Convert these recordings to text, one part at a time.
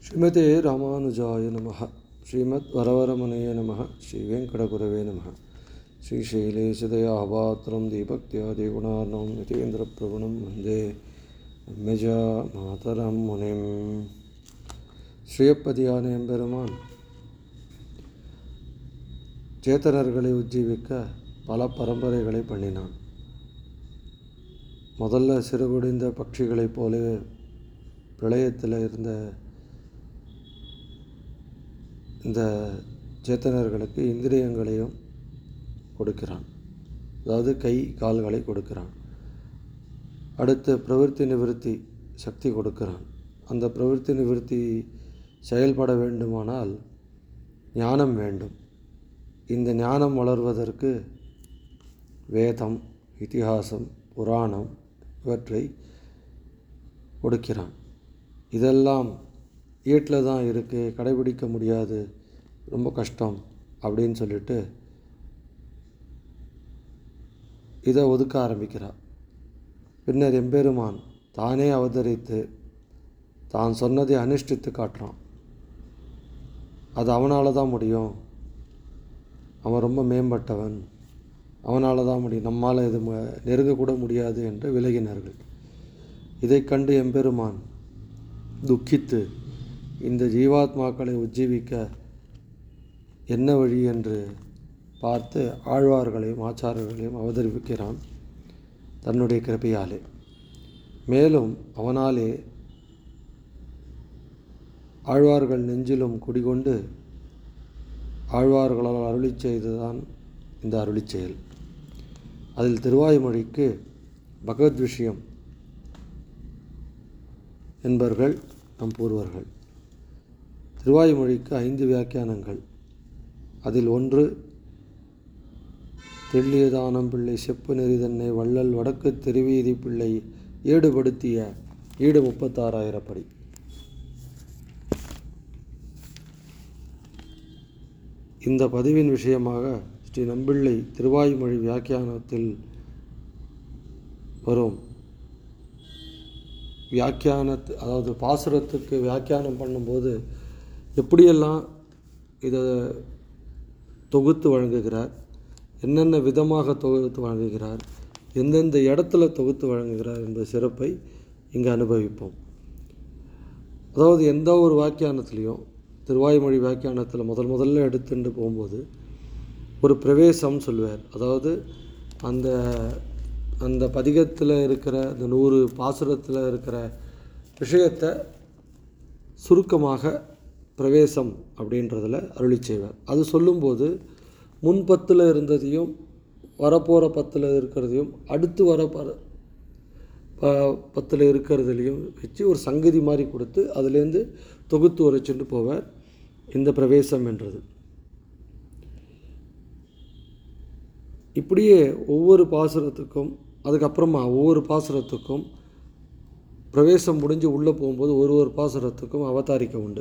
ஸ்ரீமதே ராமானுஜாய நம ஸ்ரீமத் வரவரமனைய நம ஸ்ரீ வெங்கடகுரவே நம ஸ்ரீசைலேஷதயாபாத்திரம் தீபக்தியாதிகுணார்ணம் யதீந்திரபிரகுணம் வந்தே மெஜா மாதரம் முனிம் ஸ்ரீயப்பதியான எம்பெருமான் சேத்தனர்களை உஜ்ஜீவிக்க பல பரம்பரைகளை பண்ணினான் முதல்ல சிறுகுடிந்த பட்சிகளைப் போலவே பிரளயத்தில் இருந்த இந்த சேத்தனர்களுக்கு இந்திரியங்களையும் கொடுக்கிறான் அதாவது கை கால்களை கொடுக்கிறான் அடுத்து பிரவೃತ್ತಿ நிவிருத்தி சக்தி கொடுக்கிறான் அந்த பிரவೃತ್ತಿ நிவிருத்தி செயல்பட வேண்டுமானால் ஞானம் வேண்டும் இந்த ஞானம் வளர்வதற்கு வேதம் இதிகாசம் புராணம் இவற்றை கொடுக்கிறான் இதெல்லாம் வீட்டில் தான் இருக்குது கடைபிடிக்க முடியாது ரொம்ப கஷ்டம் அப்படின்னு சொல்லிட்டு இதை ஒதுக்க ஆரம்பிக்கிறார் பின்னர் எம்பெருமான் தானே அவதரித்து தான் சொன்னதை அனுஷ்டித்து காட்டுறான் அது அவனால் தான் முடியும் அவன் ரொம்ப மேம்பட்டவன் அவனால் தான் முடியும் நம்மால் இது நெருங்கக்கூட முடியாது என்று விலகினார்கள் இதை கண்டு எம்பெருமான் துக்கித்து இந்த ஜீவாத்மாக்களை உஜ்ஜீவிக்க என்ன வழி என்று பார்த்து ஆழ்வார்களையும் ஆச்சாரர்களையும் அவதரிப்பிக்கிறான் தன்னுடைய கிருப்பையாலே மேலும் அவனாலே ஆழ்வார்கள் நெஞ்சிலும் குடிகொண்டு ஆழ்வார்களால் அருளி செய்துதான் இந்த அருளி செயல் அதில் திருவாய்மொழிக்கு பகவத் விஷயம் என்பர்கள் நம் பூர்வர்கள் திருவாய்மொழிக்கு ஐந்து வியாக்கியானங்கள் அதில் ஒன்று தெள்ளியதானம் பிள்ளை செப்பு நெறிதன்னை வள்ளல் வடக்கு திருவீதி பிள்ளை ஈடுபடுத்திய ஈடு முப்பத்தாறாயிரப்படி இந்த பதிவின் விஷயமாக ஸ்ரீ நம்பிள்ளை திருவாய்மொழி வியாக்கியானத்தில் வரும் வியாக்கியானத்து அதாவது பாசுரத்துக்கு வியாக்கியானம் பண்ணும்போது எப்படியெல்லாம் இதை தொகுத்து வழங்குகிறார் என்னென்ன விதமாக தொகுத்து வழங்குகிறார் எந்தெந்த இடத்துல தொகுத்து வழங்குகிறார் என்ற சிறப்பை இங்கே அனுபவிப்போம் அதாவது எந்த ஒரு வாக்கியானத்துலேயும் திருவாய்மொழி வியாக்கியானத்தில் முதல் முதல்ல எடுத்துட்டு போகும்போது ஒரு பிரவேசம் சொல்லுவார் அதாவது அந்த அந்த பதிகத்தில் இருக்கிற அந்த நூறு பாசுரத்தில் இருக்கிற விஷயத்தை சுருக்கமாக பிரவேசம் அப்படின்றதில் அருளி செய்வார் அது சொல்லும்போது முன் பத்தில் இருந்ததையும் வரப்போகிற பத்தில் இருக்கிறதையும் அடுத்து வர ப பத்தில் இருக்கிறதுலையும் வச்சு ஒரு சங்கதி மாதிரி கொடுத்து அதுலேருந்து தொகுத்து உரைச்சுட்டு போவார் இந்த பிரவேசம் என்றது இப்படியே ஒவ்வொரு பாசுரத்துக்கும் அதுக்கப்புறமா ஒவ்வொரு பாசுரத்துக்கும் பிரவேசம் முடிஞ்சு உள்ளே போகும்போது ஒரு ஒரு பாசுரத்துக்கும் அவதாரிக்க உண்டு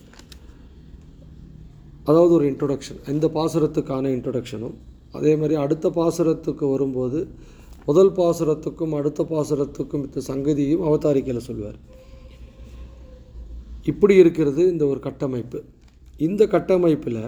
அதாவது ஒரு இன்ட்ரொடக்ஷன் இந்த பாசுரத்துக்கான இன்ட்ரொடக்ஷனும் அதே மாதிரி அடுத்த பாசுரத்துக்கு வரும்போது முதல் பாசுரத்துக்கும் அடுத்த பாசுரத்துக்கும் இந்த சங்கதியும் அவதாரிக்கையில் சொல்வார் இப்படி இருக்கிறது இந்த ஒரு கட்டமைப்பு இந்த கட்டமைப்பில்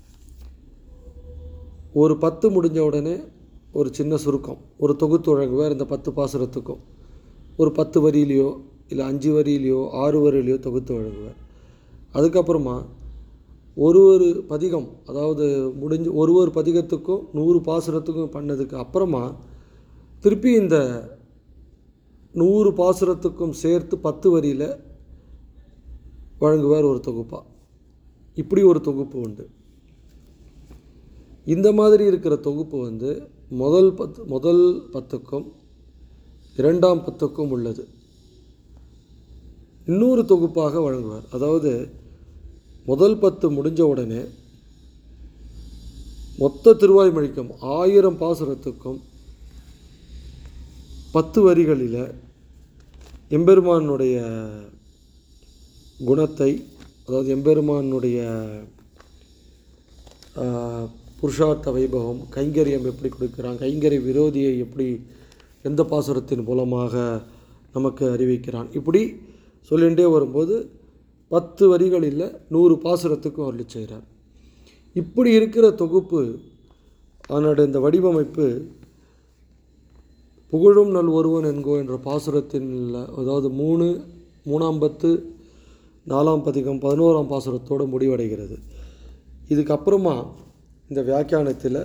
ஒரு பத்து முடிஞ்ச உடனே ஒரு சின்ன சுருக்கம் ஒரு தொகுத்து வழங்குவார் இந்த பத்து பாசுரத்துக்கும் ஒரு பத்து வரியிலையோ இல்லை அஞ்சு வரியிலையோ ஆறு வரியிலையோ தொகுத்து வழங்குவார் அதுக்கப்புறமா ஒரு ஒரு பதிகம் அதாவது முடிஞ்சு ஒரு ஒரு பதிகத்துக்கும் நூறு பாசுரத்துக்கும் பண்ணதுக்கு அப்புறமா திருப்பி இந்த நூறு பாசுரத்துக்கும் சேர்த்து பத்து வரியில் வழங்குவார் ஒரு தொகுப்பாக இப்படி ஒரு தொகுப்பு உண்டு இந்த மாதிரி இருக்கிற தொகுப்பு வந்து முதல் பத்து முதல் பத்துக்கும் இரண்டாம் பத்துக்கும் உள்ளது இன்னொரு தொகுப்பாக வழங்குவார் அதாவது முதல் பத்து முடிஞ்ச உடனே மொத்த திருவாய்மொழிக்கும் ஆயிரம் பாசுரத்துக்கும் பத்து வரிகளில் எம்பெருமானுடைய குணத்தை அதாவது எம்பெருமானுடைய புருஷார்த்த வைபவம் கைங்கரியம் எப்படி கொடுக்குறான் கைங்கரிய விரோதியை எப்படி எந்த பாசுரத்தின் மூலமாக நமக்கு அறிவிக்கிறான் இப்படி சொல்லிகிட்டே வரும்போது பத்து வரிகளில் நூறு பாசுரத்துக்கும் அருளி செய்கிறார் இப்படி இருக்கிற தொகுப்பு அதனோட இந்த வடிவமைப்பு புகழும் நல் ஒருவன் என்கோ என்ற பாசுரத்தின் அதாவது மூணு மூணாம் பத்து நாலாம் பதிகம் பதினோராம் பாசுரத்தோடு முடிவடைகிறது இதுக்கப்புறமா இந்த வியாக்கியானத்தில்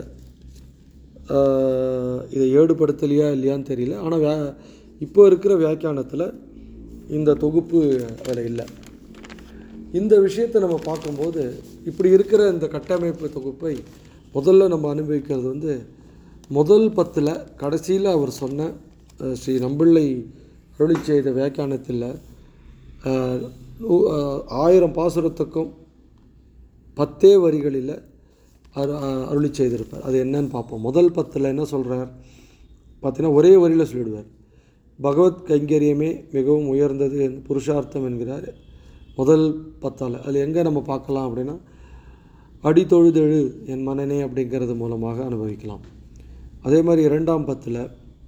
ஆஹ், இதை ஏடுபடுத்தலையா இல்லையான்னு தெரியல ஆனால் வே இப்போ இருக்கிற வியாக்கியானத்தில் இந்த தொகுப்பு அதில் இல்லை இந்த விஷயத்தை நம்ம பார்க்கும்போது இப்படி இருக்கிற இந்த கட்டமைப்பு தொகுப்பை முதல்ல நம்ம அனுபவிக்கிறது வந்து முதல் பத்தில் கடைசியில் அவர் சொன்ன அஹ், ஸ்ரீ நம்பிள்ளை அருளி செய்த வியாக்கியானத்தில் அஹ், நூ- அஹ், ஆயிரம் பாசுரத்துக்கும் பத்தே வரிகளில் அரு அஹ், அருளி செய்திருப்பார் அது என்னன்னு பார்ப்போம் முதல் பத்தில் என்ன சொல்கிறார் பார்த்தீங்கன்னா ஒரே வரியில் சொல்லிடுவார் பகவத் கைங்கரியமே மிகவும் உயர்ந்தது என் புருஷார்த்தம் என்கிறார் முதல் பத்தால் அதில் எங்கே நம்ம பார்க்கலாம் அப்படின்னா அடி தொழுதெழு என் மனனே அப்படிங்கிறது மூலமாக அனுபவிக்கலாம் அதே மாதிரி இரண்டாம் பத்தில்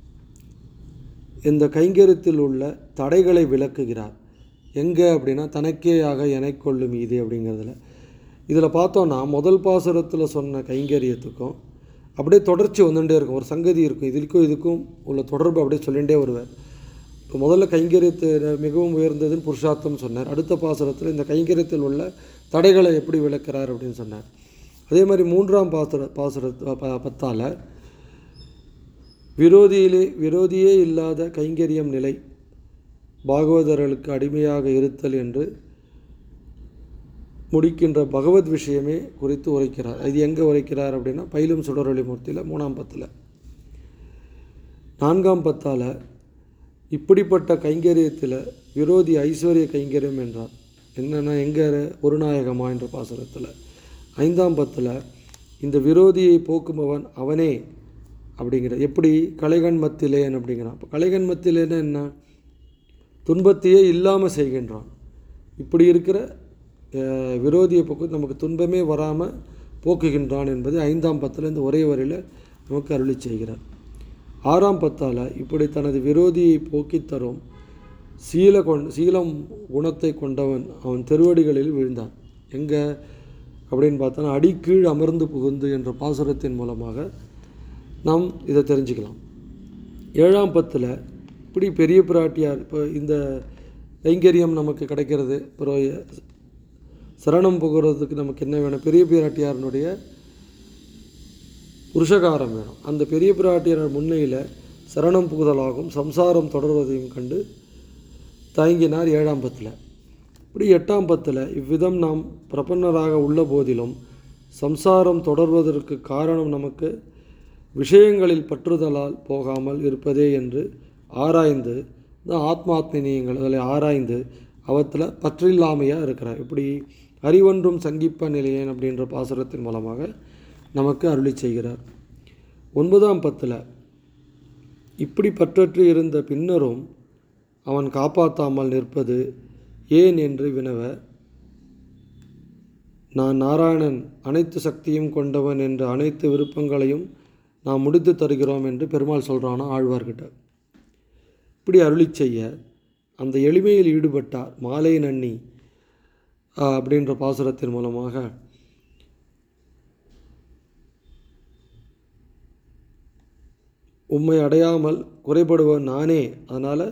இந்த கைங்கரியத்தில் உள்ள தடைகளை விளக்குகிறார் எங்கே அப்படின்னா தனக்கேயாக எனைக்கொள்ளும் இது அப்படிங்கிறதுல இதில் பார்த்தோன்னா முதல் பாசுரத்தில் சொன்ன கைங்கரியத்துக்கும் அப்படியே தொடர்ச்சி வந்துட்டே இருக்கும் ஒரு சங்கதி இருக்கும் இதுக்கும் இதுக்கும் உள்ள தொடர்பு அப்படியே சொல்லிகிட்டே வருவார் இப்போ முதல்ல கைங்கரியத்து மிகவும் உயர்ந்ததுன்னு புருஷார்த்தம் சொன்னார் அடுத்த பாசுரத்தில் இந்த கைங்கரியத்தில் உள்ள தடைகளை எப்படி விளக்குறார் அப்படின்னு சொன்னார் அதே மாதிரி மூன்றாம் பாசுர பாசுர ப- பத்தால விரோதியிலே விரோதியே இல்லாத கைங்கரியம் நிலை பாகவதர்களுக்கு அடிமையாக இருத்தல் என்று முடிக்கின்ற பகவத் விஷயமே குறித்து உரைக்கிறார் இது எங்கே உரைக்கிறார் அப்படின்னா பயிலும் சுடரொளி மூர்த்தியில் மூணாம் பத்தில் நான்காம் பத்தால் இப்படிப்பட்ட கைங்கரியத்தில் விரோதி ஐஸ்வர்ய கைங்கரியம் என்றார் என்னென்னா எங்கே ஒரு நாயகமா என்ற பாசுரத்தில் ஐந்தாம் பத்தில் இந்த விரோதியை போக்குபவன் அவனே அப்படிங்கிற எப்படி கலைகண் மத்திலேன் அப்படிங்கிறான் இப்போ கலைகண் மத்திலேன்னு என்ன துன்பத்தையே இல்லாமல் செய்கின்றான் இப்படி இருக்கிற அஹ், விரோதியை போக்கு நமக்கு துன்பமே வராமல் போக்குகின்றான் என்பது ஐந்தாம் பத்தில் இந்த ஒரே வரையில் நமக்கு அருளி செய்கிறார் ஆறாம் பத்தால் இப்படி தனது விரோதியை போக்கித் தரும் சீல கொண் சீலம் குணத்தை கொண்டவன் அவன் திருவடிகளில் விழுந்தான் எங்கே அப்படின்னு பார்த்தோன்னா அடிக்கீழ் அமர்ந்து புகுந்து என்ற பாசுரத்தின் மூலமாக நாம் இதை தெரிஞ்சுக்கலாம் ஏழாம் பத்தில் இப்படி பெரிய பிராட்டியார் இப்போ இந்த கைங்கரியம் நமக்கு கிடைக்கிறது அப்புறம் சரணம் புகுறதுக்கு நமக்கு என்ன வேணும் பெரிய பிராட்டியாரினுடைய புருஷகாரம் வேணும் அந்த பெரிய பிராட்டியார் முன்னையில் சரணம் புகுதலாகும் சம்சாரம் தொடர்வதையும் கண்டு தயங்கினார் ஏழாம் பத்தில் இப்படி எட்டாம் பத்தில் இவ்விதம் நாம் பிரபன்னராக உள்ள போதிலும் சம்சாரம் தொடர்வதற்கு காரணம் நமக்கு விஷயங்களில் பற்றுதலால் போகாமல் இருப்பதே என்று ஆராய்ந்து இந்த ஆத்மாத்மினியங்கள் அதில் ஆராய்ந்து அவத்தில் பற்றில்லாமையாக இருக்கிறார் இப்படி அறிவொன்றும் சங்கிப்ப நிலையன் அப்படின்ற பாசுரத்தின் மூலமாக நமக்கு அருளி செய்கிறார் ஒன்பதாம் பத்தில் இப்படி பற்றற்று இருந்த பின்னரும் அவன் காப்பாற்றாமல் நிற்பது ஏன் என்று வினவ நான் நாராயணன் அனைத்து சக்தியும் கொண்டவன் என்ற அனைத்து விருப்பங்களையும் நாம் முடித்து தருகிறோம் என்று பெருமாள் சொல்கிறானா ஆழ்வார்கிட்ட இப்படி அருளி செய்ய அந்த எளிமையில் ஈடுபட்டார் மாலை நன்னி ஆஹ், அப்படின்ற பாசுரத்தின் மூலமாக உம்மை அடையாமல் குறைபடுவன் நானே அதனால்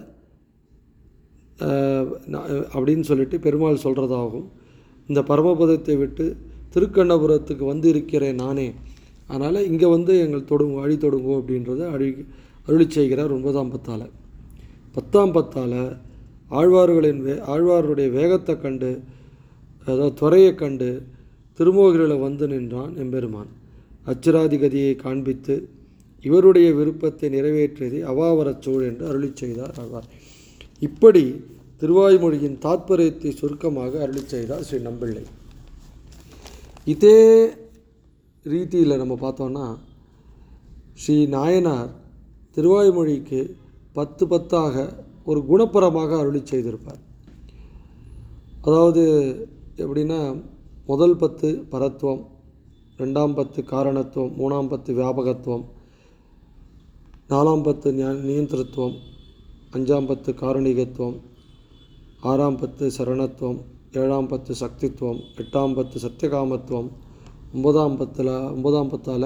அப்படின்னு சொல்லிட்டு பெருமாள் சொல்கிறதாகும் இந்த பரமபதத்தை விட்டு திருக்கண்ணபுரத்துக்கு வந்து இருக்கிறேன் நானே அதனால் இங்கே வந்து எங்கள் தொடுங்க அழி தொடுங்கோ அப்படின்றத அழி அருளி செய்கிறார் ஒன்பதாம் பத்தால் பத்தாம் பத்தால் ஆழ்வார்களின் வே ஆழ்வாருடைய வேகத்தை கண்டு அதாவது துறையை கண்டு திருமோகிரில் வந்து நின்றான் எம்பெருமான் அச்சிராதிகதியை காண்பித்து இவருடைய விருப்பத்தை நிறைவேற்றியதை அவாவரச் சூழ் என்று அருளிச் செய்தார் ஆழ்வார் இப்படி திருவாய்மொழியின் தாத்பரியத்தை சுருக்கமாக அருளிச் செய்தார் ஸ்ரீ நம்பிள்ளை இதே ரீதியில் நம்ம பார்த்தோன்னா ஸ்ரீ நாயனார் திருவாய்மொழிக்கு பத்து பத்தாக ஒரு குணப்பரமாக அருளிச் செய்திருப்பார் அதாவது எப்படின்னா முதல் பத்து பரத்துவம் ரெண்டாம் பத்து காரணத்துவம் மூணாம் பத்து வியாபகத்துவம் நாலாம் பத்து ஞா- நியந்திரத்துவம் அஞ்சாம் பத்து காரணிகத்துவம் ஆறாம் பத்து சரணத்துவம் ஏழாம் பத்து சக்தித்துவம் எட்டாம் பத்து சத்தியகாமத்துவம் ஒன்பதாம் பத்தில் ஒன்பதாம் பத்தால்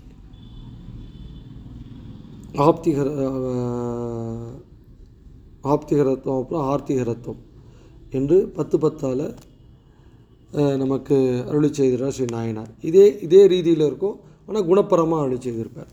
ஆப்திகர அஹ், ஆப்திகரத்துவம் அப்புறம் ஆர்த்திகரத்துவம் என்று பத்து பத்தால் அஹ், நமக்கு அருளி செய்கிறார் ஸ்ரீ நாயனார் இதே இதே ரீதியில் இருக்கும் ஆனால் குணப்பரமாக அருளி செய்திருப்பார்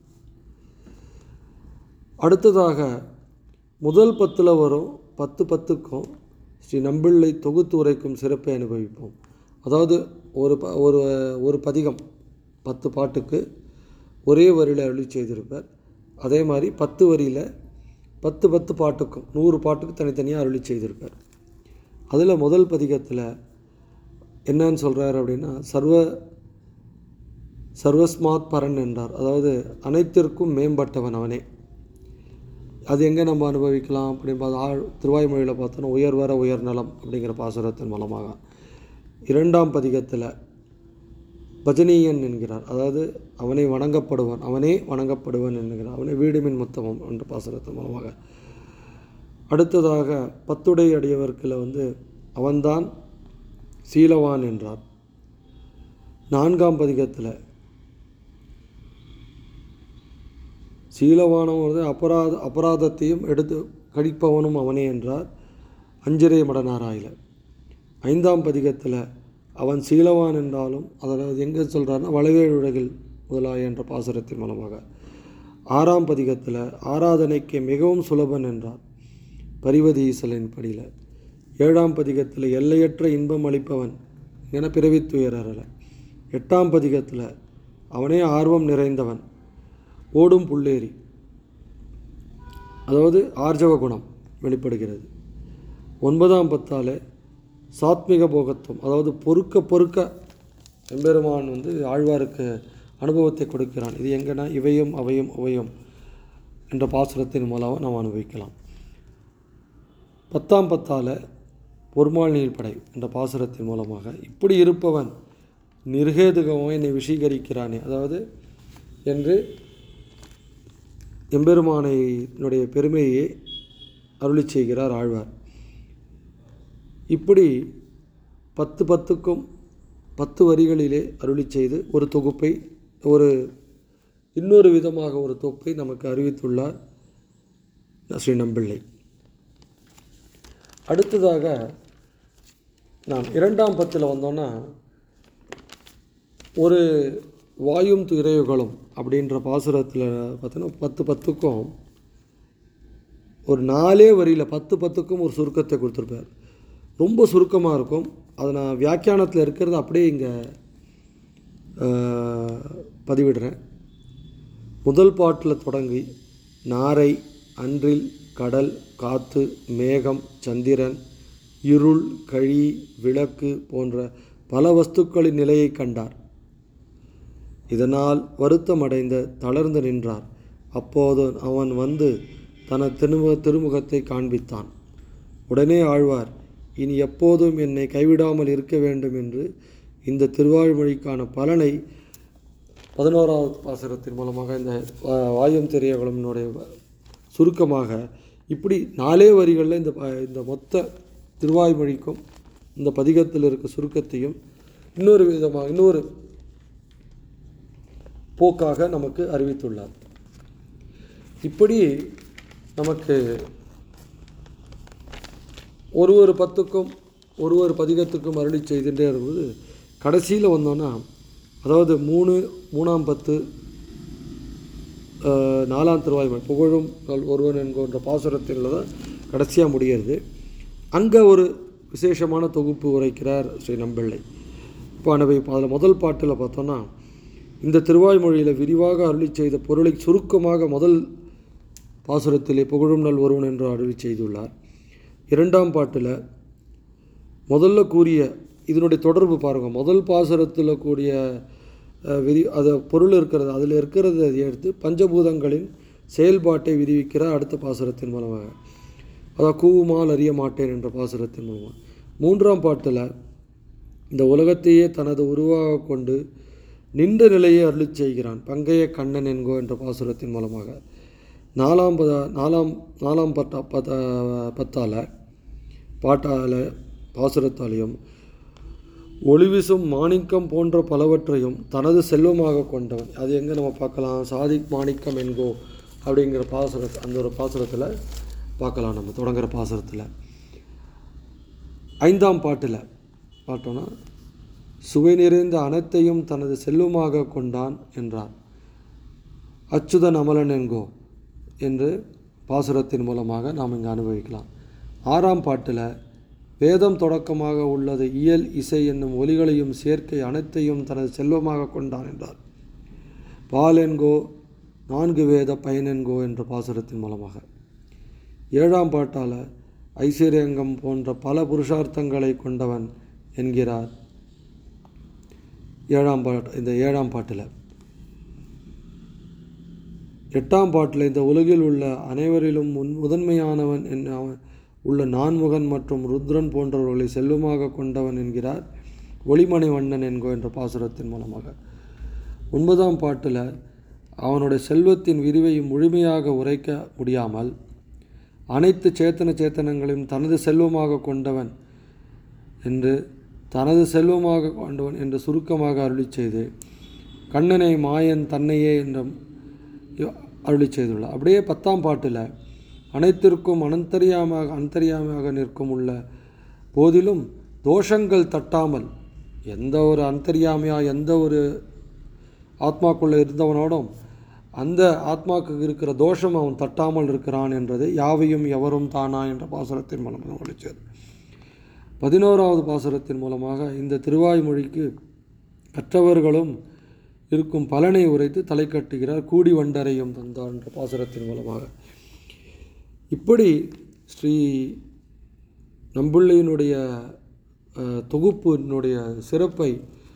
அடுத்ததாக முதல் பத்தில் வரும் பத்து பத்துக்கும் ஸ்ரீ நம்பிள்ளை தொகுத்து உரைக்கும் சிறப்பை அனுபவிப்போம் அதாவது ஒரு ப ஒரு ஒரு பதிகம் பத்து பாட்டுக்கு ஒரே வரியில் அருளி செய்திருப்பார் அதே மாதிரி பத்து வரியில் பத்து பத்து பாட்டுக்கும் நூறு பாட்டுக்கு தனித்தனியாக அருளி செய்திருப்பார் அதில் முதல் பதிகத்தில் என்னன்னு சொல்கிறார் அப்படின்னா சர்வ சர்வஸ்மாத் பரன் என்றார் அதாவது அனைத்திற்கும் மேம்பட்டவன் அவனே அது எங்கே நம்ம அனுபவிக்கலாம் அப்படின்னு பார்த்தா ஆழ் திருவாய்மொழியில் பார்த்தோன்னா உயர் வர உயர் நலம் அப்படிங்கிற பாசுரத்தின் மூலமாக இரண்டாம் பதிகத்தில் பஜனீயன் என்கிறார் அதாவது அவனை வணங்கப்படுவன் அவனே வணங்கப்படுவன் என்கிறார் அவனை வீடுமின் முத்தமம் என்ற பாசுரத்தின் மூலமாக அடுத்ததாக பத்துடை அடியவர்க்கில் வந்து அவன்தான் சீலவான் என்றார் நான்காம் பதிகத்தில் சீலவானம் வந்து அபராத அபராதத்தையும் எடுத்து கடிப்பவனும் அவனே என்றார் அஞ்சிரை மடனாராயில ஐந்தாம் பதிகத்தில் அவன் சீலவான் என்றாலும் அதில் எங்கே சொல்கிறாருன்னா வளவேழு உலகில் முதலாய என்ற பாசுரத்தின் மூலமாக ஆறாம் பதிகத்தில் ஆராதனைக்கு மிகவும் சுலபன் என்றார் பரிவதி ஈசலின் படியில் ஏழாம் பதிகத்தில் எல்லையற்ற இன்பம் அளிப்பவன் என பிறவித்துயரல எட்டாம் பதிகத்தில் அவனே ஆர்வம் நிறைந்தவன் ஓடும் புள்ளேரி அதாவது ஆர்ஜவ குணம் வெளிப்படுகிறது ஒன்பதாம் பத்தால் சாத்மிக போகத்துவம் அதாவது பொறுக்க பொறுக்க எம்பெருமான் வந்து ஆழ்வாருக்கு அனுபவத்தை கொடுக்கிறான் இது எங்கன்னா இவையும் அவையும் உவையும் என்ற பாசுரத்தின் மூலம் நாம் அனுபவிக்கலாம் பத்தாம் பத்தால் பொறுமாள் நீர்ப்படை என்ற பாசுரத்தின் மூலமாக இப்படி இருப்பவன் நிர்கேதுகமாக என்னை விஷீகரிக்கிறானே அதாவது என்று எம்பெருமானையினுடைய பெருமையை அருளி செய்கிறார் ஆழ்வார் இப்படி பத்து பத்துக்கும் பத்து வரிகளிலே அருளி செய்து ஒரு தொகுப்பை ஒரு இன்னொரு விதமாக ஒரு தொகுப்பை நமக்கு அறிவித்துள்ளார் ஸ்ரீ நம்பிள்ளை அடுத்ததாக நாம் இரண்டாம் பத்தில் வந்தோன்னா ஒரு வாயும் திரையுகளும் அப்படின்ற பாசுரத்தில் பார்த்தோன்னா பத்து பத்துக்கும் ஒரு நாலே வரியில் பத்து பத்துக்கும் ஒரு சுருக்கத்தை கொடுத்துருப்பார் ரொம்ப சுருக்கமாக இருக்கும் அதை நான் வியாக்கியானத்தில் இருக்கிறது அப்படியே இங்கே பதிவிடுறேன் முதல் பாட்டில் தொடங்கி நாரை அன்றில் கடல் காத்து மேகம் சந்திரன் இருள் கழி விளக்கு போன்ற பல வஸ்துக்களின் நிலையை கண்டார் இதனால் வருத்தமடைந்த தளர்ந்து நின்றார் அப்போது அவன் வந்து தனது திருமுக திருமுகத்தை காண்பித்தான் உடனே ஆழ்வார் இனி எப்போதும் என்னை கைவிடாமல் இருக்க வேண்டும் என்று இந்த திருவாழ்மொழிக்கான பலனை பதினோராவது பாசுரத்தின் மூலமாக இந்த வா- வாயும் தெரியகுளம்னுடைய சுருக்கமாக இப்படி நாலே வரிகளில் இந்த ப- இந்த மொத்த திருவாய்மொழிக்கும் இந்த பதிகத்தில் இருக்க சுருக்கத்தையும் இன்னொரு விதமாக இன்னொரு போக்காக நமக்கு அறிவித்துள்ளார் இப்படி நமக்கு ஒரு ஒரு பத்துக்கும் ஒரு ஒரு பதிகத்துக்கும் அருளி செய்துட்டே இருக்கும்போது கடைசியில் வந்தோன்னா அதாவது மூணு மூணாம் பத்து அஹ், நாலாம் திருவாய்மொழி புகழும் நல் ஒருவன் என்கின்ற பாசுரத்தில் தான் கடைசியாக முடிகிறது அங்கே ஒரு விசேஷமான தொகுப்பு உரைக்கிறார் ஸ்ரீ நம்பிள்ளை இப்போ அனுபவி அதில் முதல் பாட்டில் பார்த்தோன்னா இந்த திருவாய்மொழியில் விரிவாக அருளி செய்த பொருளை சுருக்கமாக முதல் பாசுரத்திலே புகழும் நல் ஒருவன் என்று அருளி செய்துள்ளார் இரண்டாம் பாட்டில் முதல்ல கூறிய இதனுடைய தொடர்பு பாருங்கள் முதல் பாசுரத்தில் கூடிய அஹ், விரி அது பொருள் இருக்கிறது அதில் இருக்கிறத எடுத்து பஞ்சபூதங்களின் செயல்பாட்டை விரிவிக்கிற அடுத்த பாசுரத்தின் மூலமாக அதாவது கூவுமால் அறிய மாட்டேன் என்ற பாசுரத்தின் மூலமாக மூன்றாம் பாட்டில் இந்த உலகத்தையே தனது உருவாக கொண்டு நின்ற நிலையை அருளிச் செய்கிறான் பங்கைய கண்ணன் என்கோ என்ற பாசுரத்தின் மூலமாக நாலாம் பத நாலாம் நாலாம் பத்தா பத்த பத்தால் பாட்டால் பாசுரத்தாலையும் ஒளிவிசும் மாணிக்கம் போன்ற பலவற்றையும் தனது செல்வமாக கொண்டவன் அது எங்கே நம்ம பார்க்கலாம் சாதிக் மாணிக்கம் என்கோ அப்படிங்கிற பாசுர அந்த ஒரு பாசுரத்தில் பார்க்கலாம் நம்ம தொடங்குற பாசுரத்தில் ஐந்தாம் பாட்டில் பார்த்தோன்னா சுவை நிறைந்த அனைத்தையும் தனது செல்வமாக கொண்டான் என்றார் அச்சுதன் அமலன் என்கோ என்று பாசுரத்தின் மூலமாக நாம் இங்கே அனுபவிக்கலாம் ஆறாம் பாட்டில் வேதம் தொடக்கமாக உள்ளது இயல் இசை என்னும் ஒலிகளையும் சேர்க்கை அனைத்தையும் தனது செல்வமாக கொண்டான் என்றார் பால் என்கோ நான்கு வேத பயனென்கோ என்ற பாசுரத்தின் மூலமாக ஏழாம் பாட்டால் ஐஸ்வர்யங்கம் போன்ற பல புருஷார்த்தங்களை கொண்டவன் என்கிறார் ஏழாம் பாட்டு இந்த ஏழாம் பாட்டில் எட்டாம் பாட்டில் இந்த உலகில் உள்ள அனைவரிலும் முன் முதன்மையானவன் என்ன அவன் உள்ள நான்முகன் மற்றும் ருத்ரன் போன்றவர்களை செல்வமாக கொண்டவன் என்கிறார் ஒளிமணி வண்ணன் என்கோ என்ற பாசுரத்தின் மூலமாக ஒன்பதாம் பாட்டில் அவனுடைய செல்வத்தின் விரிவை முழுமையாக உரைக்க முடியாமல் அனைத்து சேத்தன சேத்தனங்களையும் தனது செல்வமாக கொண்டவன் என்று தனது செல்வமாக கொண்டவன் என்று சுருக்கமாக அருளி செய்து கண்ணனை மாயன் தன்னையே என்ற அருளி செய்துள்ளார் அப்படியே பத்தாம் பாட்டில் அனைத்திற்கும் அனந்தரியாமாக அந்தரியாமாக நிற்கும் உள்ள போதிலும் தோஷங்கள் தட்டாமல் எந்த ஒரு அந்தரியாமையாக எந்த ஒரு ஆத்மாக்குள்ளே இருந்தவனோடும் அந்த ஆத்மாவுக்கு இருக்கிற தோஷம் அவன் தட்டாமல் இருக்கிறான் என்றது யாவையும் எவரும் தானா என்ற பாசுரத்தின் மூலமாக ஒழிச்சது பதினோராவது பாசுரத்தின் மூலமாக இந்த திருவாய்மொழிக்கு கற்றவர்களும் இருக்கும் பலனை உரைத்து தலை கட்டுகிறார் கூடி வண்டரையும் தந்தார் என்ற பாசுரத்தின் மூலமாக இப்படி ஸ்ரீ நம்பிள்ளையினுடைய தொகுப்பினுடைய சிறப்பை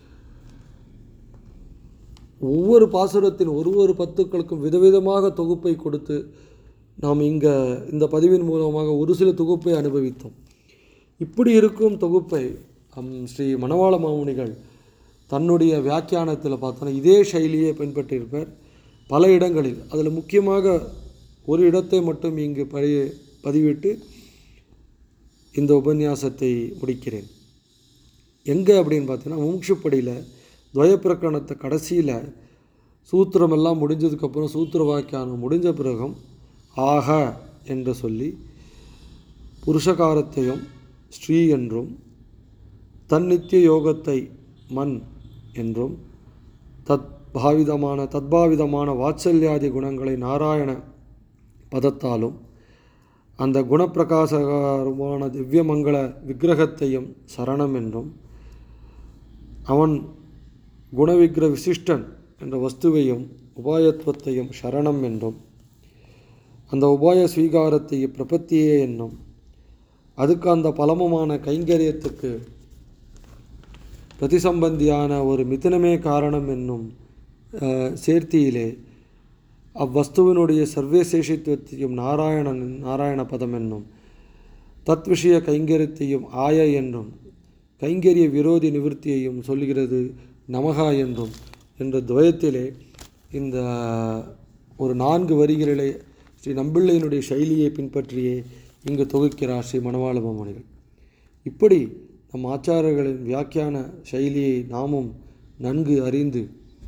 ஒவ்வொரு பாசுரத்தின் ஒரு ஒரு பத்துக்களுக்கும் விதவிதமாக தொகுப்பை கொடுத்து நாம் இங்கே இந்த பதிவின் மூலமாக ஒரு சில தொகுப்பை அனுபவித்தோம் இப்படி இருக்கும் தொகுப்பை ஸ்ரீ மணவாள மாமுனிகள் தன்னுடைய வியாக்கியானத்தில் பார்த்தோன்னா இதே சைலியை பின்பற்றியிருப்பார் பல இடங்களில் அதில் முக்கியமாக ஒரு இடத்தை மட்டும் இங்கு பதி பதிவிட்டு இந்த உபன்யாசத்தை முடிக்கிறேன் எங்கே அப்படின்னு பார்த்தீங்கன்னா முமுட்சுப்படியில் துவயப்பிரக்கணத்தை கடைசியில் சூத்திரமெல்லாம் முடிஞ்சதுக்கப்புறம் சூத்திர வாக்கியானம் முடிஞ்ச பிறகும் ஆக என்று சொல்லி புருஷகாரத்தையும் ஸ்ரீ என்றும் தன்னித்திய யோகத்தை மண் என்றும் தத் பாவிதமான தத்பாவிதமான வாத்சல்யாதி குணங்களை நாராயண பதத்தாலும் அந்த குணப்பிரகாசகரமான திவ்யமங்கள விக்கிரகத்தையும் சரணம் என்றும் அவன் குணவிக்கிர விசிஷ்டன் என்ற வஸ்துவையும் உபாயத்துவத்தையும் சரணம் என்றும் அந்த உபாய ஸ்வீகாரத்தை பிரபத்தியே என்னும் அதுக்கு அந்த பலமுமான கைங்கரியத்துக்கு பிரதிசம்பந்தியான ஒரு மிதுனமே காரணம் என்னும் சேர்த்தியிலே அவ்வஸ்துவினுடைய சர்வேசேஷித்துவத்தையும் நாராயணன் நாராயண பதம் என்னும் தத் விஷய கைங்கரியத்தையும் ஆய என்றும் கைங்கரிய விரோதி நிவர்த்தியையும் சொல்கிறது நமகா என்றும் என்ற துவயத்திலே இந்த ஒரு நான்கு வரிகளிலே ஸ்ரீ நம்பிள்ளையினுடைய சைலியை பின்பற்றியே இங்கு தொகுக்கிறார் ஸ்ரீ மணவாள மாமணிகள் இப்படி நம் ஆச்சாரர்களின் வியாக்கியான சைலியை நாமும் நன்கு அறிந்து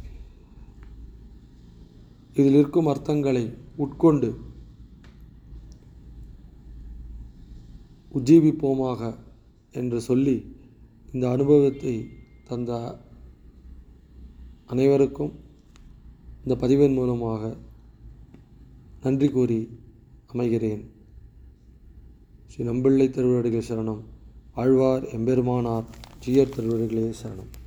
இதில் இருக்கும் அர்த்தங்களை உட்கொண்டு உஜ்ஜீவிப்போமாக என்று சொல்லி இந்த அனுபவத்தை தந்த அனைவருக்கும் இந்த பதிவின் மூலமாக நன்றி கூறி அமைகிறேன் ஸ்ரீ நம்பிள்ளை திருவடிகள் சரணம் ஆழ்வார் எம்பெருமானார் ஜீயர் திருவடிகளே சரணம்